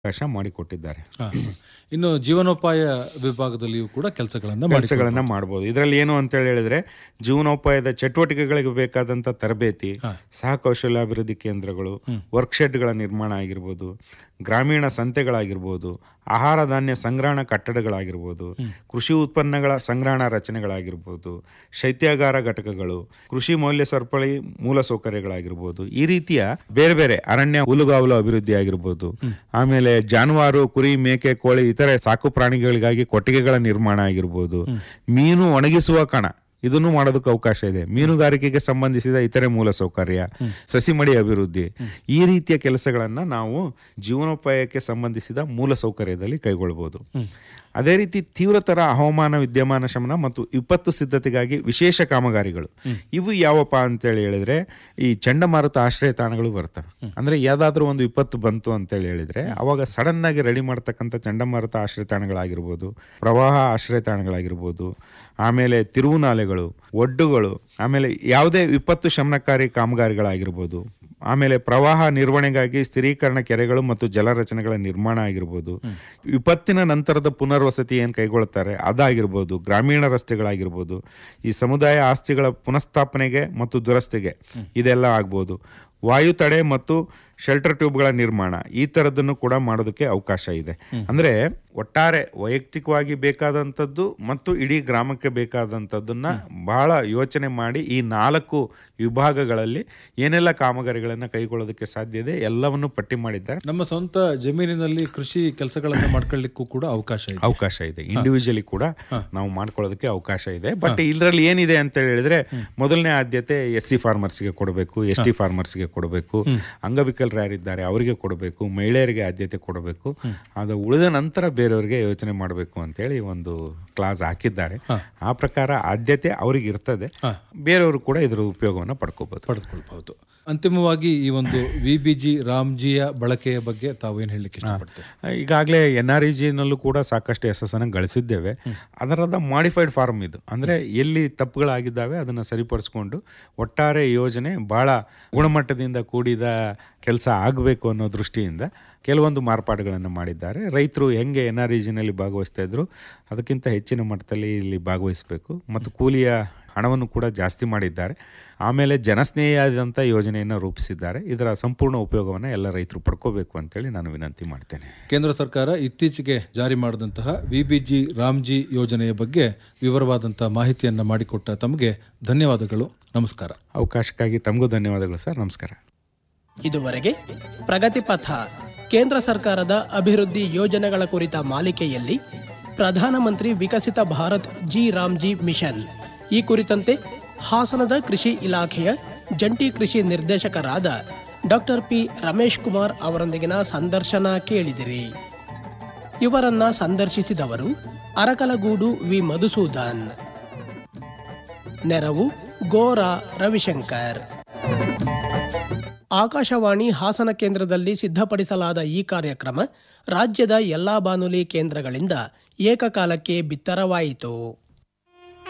ಅವಕಾಶ ಮಾಡಿಕೊಟ್ಟಿದ್ದಾರೆ ಹಾ, ಹಾ. ಇನ್ನು ಜೀವನೋಪಾಯ ವಿಭಾಗದಲ್ಲಿಯೂ ಕೂಡ ಕೆಲಸಗಳನ್ನ ಮಾಡಿ ಕೆಲಸಗಳನ್ನ ಮಾಡ್ಬೋದು ಇದರಲ್ಲಿ ಏನು ಅಂತ ಹೇಳಿದ್ರೆ ಜೀವನೋಪಾಯದ ಚಟುವಟಿಕೆಗಳಿಗೆ ಬೇಕಾದಂತ ತರಬೇತಿ ಸಹ ಕೌಶಲ್ಯಾಭಿವೃದ್ಧಿ ಕೇಂದ್ರಗಳು ವರ್ಕ್ಶೆಡ್ಗಳ ನಿರ್ಮಾಣ ಆಗಿರ್ಬೋದು ಗ್ರಾಮೀಣ ಸಂತೆಗಳಾಗಿರ್ಬೋದು ಆಹಾರ ಧಾನ್ಯ ಸಂಗ್ರಹಣ ಕಟ್ಟಡಗಳಾಗಿರ್ಬೋದು ಕೃಷಿ ಉತ್ಪನ್ನಗಳ ಸಂಗ್ರಹಣ ರಚನೆಗಳಾಗಿರ್ಬೋದು ಶೈತ್ಯಾಗಾರ ಘಟಕಗಳು ಕೃಷಿ ಮೌಲ್ಯ ಸರಪಳಿ ಮೂಲಸೌಕರ್ಯಗಳಾಗಿರ್ಬೋದು ಈ ರೀತಿಯ ಬೇರೆ ಬೇರೆ ಅರಣ್ಯ ಹುಲ್ಲುಗಾವಲು ಅಭಿವೃದ್ಧಿ ಆಗಿರ್ಬೋದು ಆಮೇಲೆ ಜಾನುವಾರು ಕುರಿ ಮೇಕೆ ಕೋಳಿ ಇತರೆ ಸಾಕು ಪ್ರಾಣಿಗಳಿಗಾಗಿ ಕೊಟ್ಟಿಗೆಗಳ ನಿರ್ಮಾಣ ಆಗಿರ್ಬೋದು ಮೀನು ಒಣಗಿಸುವ ಕಣ ಇದನ್ನು ಮಾಡೋದಕ್ಕೆ ಅವಕಾಶ ಇದೆ ಮೀನುಗಾರಿಕೆಗೆ ಸಂಬಂಧಿಸಿದ ಇತರೆ ಮೂಲಸೌಕರ್ಯ ಸಸಿಮಡಿ ಅಭಿವೃದ್ಧಿ ಈ ರೀತಿಯ ಕೆಲಸಗಳನ್ನ ನಾವು ಜೀವನೋಪಾಯಕ್ಕೆ ಸಂಬಂಧಿಸಿದ ಮೂಲಸೌಕರ್ಯದಲ್ಲಿ ಕೈಗೊಳ್ಬೋದು ಅದೇ ರೀತಿ ತೀವ್ರತರ ಹವಾಮಾನ ವಿದ್ಯಮಾನ ಶಮನ ಮತ್ತು ವಿಪತ್ತು ಸಿದ್ಧತೆಗಾಗಿ ವಿಶೇಷ ಕಾಮಗಾರಿಗಳು ಇವು ಯಾವಪ್ಪ ಅಂತೇಳಿ ಹೇಳಿದ್ರೆ ಈ ಚಂಡಮಾರುತ ಆಶ್ರಯ ತಾಣಗಳು ಬರ್ತವೆ ಅಂದ್ರೆ ಯಾವ್ದಾದ್ರೂ ಒಂದು ವಿಪತ್ತು ಬಂತು ಅಂತೇಳಿ ಹೇಳಿದ್ರೆ ಅವಾಗ ಸಡನ್ ಆಗಿ ರೆಡಿ ಮಾಡ್ತಕ್ಕಂಥ ಚಂಡಮಾರುತ ಆಶ್ರಯ ತಾಣಗಳಾಗಿರ್ಬೋದು ಪ್ರವಾಹ ಆಶ್ರಯ ತಾಣಗಳಾಗಿರ್ಬೋದು ಆಮೇಲೆ ತಿರುವುನಾಲೆಗಳು ಒಡ್ಡುಗಳು ಆಮೇಲೆ ಯಾವುದೇ ವಿಪತ್ತು ಶಮನಕಾರಿ ಕಾಮಗಾರಿಗಳಾಗಿರ್ಬೋದು ಆಮೇಲೆ ಪ್ರವಾಹ ನಿರ್ವಹಣೆಗಾಗಿ ಸ್ಥಿರೀಕರಣ ಕೆರೆಗಳು ಮತ್ತು ಜಲರಚನೆಗಳ ನಿರ್ಮಾಣ ಆಗಿರ್ಬೋದು ವಿಪತ್ತಿನ ನಂತರದ ಪುನರ್ವಸತಿ ಏನು ಕೈಗೊಳ್ತಾರೆ ಅದಾಗಿರ್ಬೋದು ಗ್ರಾಮೀಣ ರಸ್ತೆಗಳಾಗಿರ್ಬೋದು ಈ ಸಮುದಾಯ ಆಸ್ತಿಗಳ ಪುನಃಸ್ಥಾಪನೆಗೆ ಮತ್ತು ದುರಸ್ತಿಗೆ ಇದೆಲ್ಲ ಆಗ್ಬೋದು ವಾಯು ತಡೆ ಮತ್ತು ಶೆಲ್ಟರ್ ಟ್ಯೂಬ್ಗಳ ನಿರ್ಮಾಣ ಈ ಥರದ್ದನ್ನು ಕೂಡ ಮಾಡೋದಕ್ಕೆ ಅವಕಾಶ ಇದೆ ಅಂದ್ರೆ ಒಟ್ಟಾರೆ ವೈಯಕ್ತಿಕವಾಗಿ ಬೇಕಾದಂಥದ್ದು ಮತ್ತು ಇಡೀ ಗ್ರಾಮಕ್ಕೆ ಬೇಕಾದಂಥದ್ದನ್ನ ಬಹಳ ಯೋಚನೆ ಮಾಡಿ ಈ ನಾಲ್ಕು ವಿಭಾಗಗಳಲ್ಲಿ ಏನೆಲ್ಲ ಕಾಮಗಾರಿಗಳನ್ನು ಕೈಗೊಳ್ಳೋದಕ್ಕೆ ಸಾಧ್ಯ ಇದೆ ಎಲ್ಲವನ್ನು ಪಟ್ಟಿ ಮಾಡಿದ್ದಾರೆ ನಮ್ಮ ಸ್ವಂತ ಜಮೀನಿನಲ್ಲಿ ಕೃಷಿ ಕೆಲಸಗಳನ್ನ ಮಾಡ್ಕೊಳ್ಳಿಕ್ಕೂ ಕೂಡ ಅವಕಾಶ ಇದೆ ಅವಕಾಶ ಇದೆ ಇಂಡಿವಿಜುವಲಿ ಕೂಡ ನಾವು ಮಾಡ್ಕೊಳ್ಳೋದಕ್ಕೆ ಅವಕಾಶ ಇದೆ ಬಟ್ ಇದರಲ್ಲಿ ಏನಿದೆ ಅಂತ ಹೇಳಿದ್ರೆ ಮೊದಲನೇ ಆದ್ಯತೆ ಎಸ್ ಸಿ ಫಾರ್ಮರ್ಸ್ಗೆ ಕೊಡಬೇಕು ಎಸ್ ಟಿ ಫಾರ್ಮರ್ಸ್ಗೆ ಕೊಡಬೇಕು ಅಂಗವಿಕಲರು ಯಾರಿದ್ದಾರೆ ಅವರಿಗೆ ಕೊಡಬೇಕು ಮಹಿಳೆಯರಿಗೆ ಆದ್ಯತೆ ಕೊಡಬೇಕು ಅದು ಉಳಿದ ನಂತರ ಬೇರೆಯವರಿಗೆ ಯೋಚನೆ ಮಾಡಬೇಕು ಅಂತೇಳಿ ಒಂದು ಕ್ಲಾಸ್ ಹಾಕಿದ್ದಾರೆ ಆ ಪ್ರಕಾರ ಆದ್ಯತೆ ಅವ್ರಿಗೆ ಇರ್ತದೆ ಬೇರೆಯವರು ಕೂಡ ಇದರ ಉಪಯೋಗವನ್ನು ಪಡ್ಕೋಬಹುದು ಪಡೆದುಕೊಳ್ಬಹುದು ಅಂತಿಮವಾಗಿ ಈ ಒಂದು ವಿ ಬಿ ಜಿ ರಾಮ್ಜಿಯ ಬಳಕೆಯ ಬಗ್ಗೆ ತಾವು ಏನು ಹೇಳಲಿಕ್ಕೆ ಇಷ್ಟಪಡ್ತೀವಿ ಈಗಾಗಲೇ ಎನ್ ಆರ್ ಇ ಜಿನಲ್ಲೂ ಕೂಡ ಸಾಕಷ್ಟು ಯಶಸ್ಸನ್ನು ಗಳಿಸಿದ್ದೇವೆ ಅದರದ ಮಾಡಿಫೈಡ್ ಫಾರ್ಮ್ ಇದು ಅಂದರೆ ಎಲ್ಲಿ ತಪ್ಪುಗಳಾಗಿದ್ದಾವೆ ಅದನ್ನು ಸರಿಪಡಿಸ್ಕೊಂಡು ಒಟ್ಟಾರೆ ಯೋಜನೆ ಭಾಳ ಗುಣಮಟ್ಟದಿಂದ ಕೂಡಿದ ಕೆಲಸ ಆಗಬೇಕು ಅನ್ನೋ ದೃಷ್ಟಿಯಿಂದ ಕೆಲವೊಂದು ಮಾರ್ಪಾಡುಗಳನ್ನು ಮಾಡಿದ್ದಾರೆ ರೈತರು ಹೆಂಗೆ ಎನ್ ಆರ್ ಇ ಜಿನಲ್ಲಿ ಭಾಗವಹಿಸ್ತಾ ಇದ್ರು ಅದಕ್ಕಿಂತ ಹೆಚ್ಚಿನ ಮಟ್ಟದಲ್ಲಿ ಇಲ್ಲಿ ಭಾಗವಹಿಸಬೇಕು ಮತ್ತು ಕೂಲಿಯ ಹಣವನ್ನು ಕೂಡ ಜಾಸ್ತಿ ಮಾಡಿದ್ದಾರೆ ಆಮೇಲೆ ಜನಸ್ನೇಹಿಯಾದಂಥ ಯೋಜನೆಯನ್ನು ರೂಪಿಸಿದ್ದಾರೆ ಇದರ ಸಂಪೂರ್ಣ ಉಪಯೋಗವನ್ನು ಎಲ್ಲ ರೈತರು ಪಡ್ಕೋಬೇಕು ಅಂತೇಳಿ ನಾನು ವಿನಂತಿ ಮಾಡ್ತೇನೆ ಕೇಂದ್ರ ಸರ್ಕಾರ ಇತ್ತೀಚೆಗೆ ಜಾರಿ ಮಾಡಿದಂತಹ ವಿ ಬಿ ಜಿ ರಾಮ್ಜಿ ಯೋಜನೆಯ ಬಗ್ಗೆ ವಿವರವಾದಂತಹ ಮಾಹಿತಿಯನ್ನ ಮಾಡಿಕೊಟ್ಟ ತಮಗೆ ಧನ್ಯವಾದಗಳು ನಮಸ್ಕಾರ ಅವಕಾಶಕ್ಕಾಗಿ ತಮಗೂ ಧನ್ಯವಾದಗಳು ಸರ್ ನಮಸ್ಕಾರ ಇದುವರೆಗೆ ಪ್ರಗತಿ ಪಥ ಕೇಂದ್ರ ಸರ್ಕಾರದ ಅಭಿವೃದ್ಧಿ ಯೋಜನೆಗಳ ಕುರಿತ ಮಾಲಿಕೆಯಲ್ಲಿ ಪ್ರಧಾನಮಂತ್ರಿ ವಿಕಸಿತ ಭಾರತ್ ಜಿ ರಾಮ್ಜಿ ಮಿಷನ್ ಈ ಕುರಿತಂತೆ ಹಾಸನದ ಕೃಷಿ ಇಲಾಖೆಯ ಜಂಟಿ ಕೃಷಿ ನಿರ್ದೇಶಕರಾದ ಡಾಕ್ಟರ್ ಪಿ ರಮೇಶ್ ಕುಮಾರ್ ಅವರೊಂದಿಗಿನ ಸಂದರ್ಶನ ಕೇಳಿದಿರಿ ಇವರನ್ನ ಸಂದರ್ಶಿಸಿದವರು ಅರಕಲಗೂಡು ವಿ ಮಧುಸೂದನ್ ನೆರವು ಗೋರಾ ರವಿಶಂಕರ್ ಆಕಾಶವಾಣಿ ಹಾಸನ ಕೇಂದ್ರದಲ್ಲಿ ಸಿದ್ಧಪಡಿಸಲಾದ ಈ ಕಾರ್ಯಕ್ರಮ ರಾಜ್ಯದ ಎಲ್ಲಾ ಬಾನುಲಿ ಕೇಂದ್ರಗಳಿಂದ ಏಕಕಾಲಕ್ಕೆ ಬಿತ್ತರವಾಯಿತು